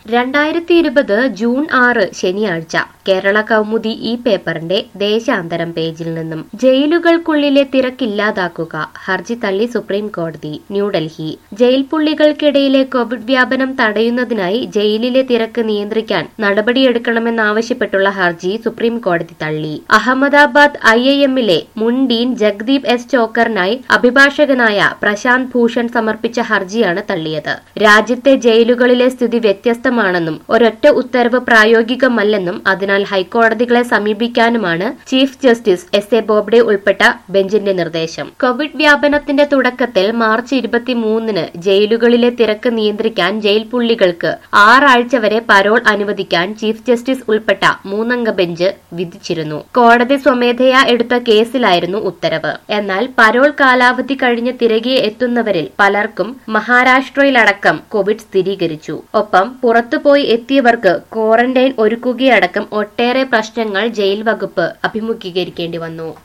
രണ്ടായിരത്തി ഇരുപത് ജൂൺ ആറ് ശനിയാഴ്ച കേരള കൗമുദി ഈ പേപ്പറിന്റെ ദേശാന്തരം പേജിൽ നിന്നും ജയിലുകൾക്കുള്ളിലെ തിരക്കില്ലാതാക്കുക ഹർജി തള്ളി സുപ്രീം കോടതി ന്യൂഡൽഹി ജയിൽ പുള്ളികൾക്കിടയിലെ കോവിഡ് വ്യാപനം തടയുന്നതിനായി ജയിലിലെ തിരക്ക് നിയന്ത്രിക്കാൻ നടപടിയെടുക്കണമെന്നാവശ്യപ്പെട്ടുള്ള ഹർജി സുപ്രീം കോടതി തള്ളി അഹമ്മദാബാദ് ഐ ഐ എമ്മിലെ മുൻ ഡീൻ ജഗ്ദീപ് എസ് ചോക്കറിനായി അഭിഭാഷകനായ പ്രശാന്ത് ഭൂഷൺ സമർപ്പിച്ച ഹർജിയാണ് തള്ളിയത് രാജ്യത്തെ ജയിലുകളിലെ സ്ഥിതി വ്യത്യസ്തമാണെന്നും ഒരൊറ്റ ഉത്തരവ് പ്രായോഗികമല്ലെന്നും അതിനാൽ ഹൈക്കോടതികളെ സമീപിക്കാനുമാണ് chief justice S A Bobde ഉൾപ്പെട്ട ബെഞ്ചിന്റെ നിർദ്ദേശം കോവിഡ് വ്യാപനത്തിന്റെ തുടക്കത്തിൽ മാർച്ച് ഇരുപത്തിമൂന്നിന് ജയിലുകളിലെ തിരക്ക് നിയന്ത്രിക്കാൻ ജയിൽ പുള്ളികൾക്ക് ആറാഴ്ച വരെ പരോൾ അനുവദിക്കാൻ ചീഫ് ജസ്റ്റിസ് ഉൾപ്പെട്ട മൂന്നംഗ ബെഞ്ച് വിധിച്ചിരുന്നു കോടതി സ്വമേധയാ എടുത്ത കേസിലായിരുന്നു ഉത്തരവ് എന്നാൽ പരോൾ കാലാവധി കഴിഞ്ഞ് തിരികെ എത്തുന്നവരിൽ പലർക്കും മഹാരാഷ്ട്രയിലടക്കം കോവിഡ് സ്ഥിരീകരിച്ചു ഒപ്പം പുറത്തുപോയി എത്തിയവർക്ക് ക്വാറന്റൈൻ ഒരുക്കുകയടക്കം ഒട്ടേറെ പ്രശ്നങ്ങൾ ജയിൽ വകുപ്പ് അഭിമുഖീകരിക്കേണ്ടി വന്നു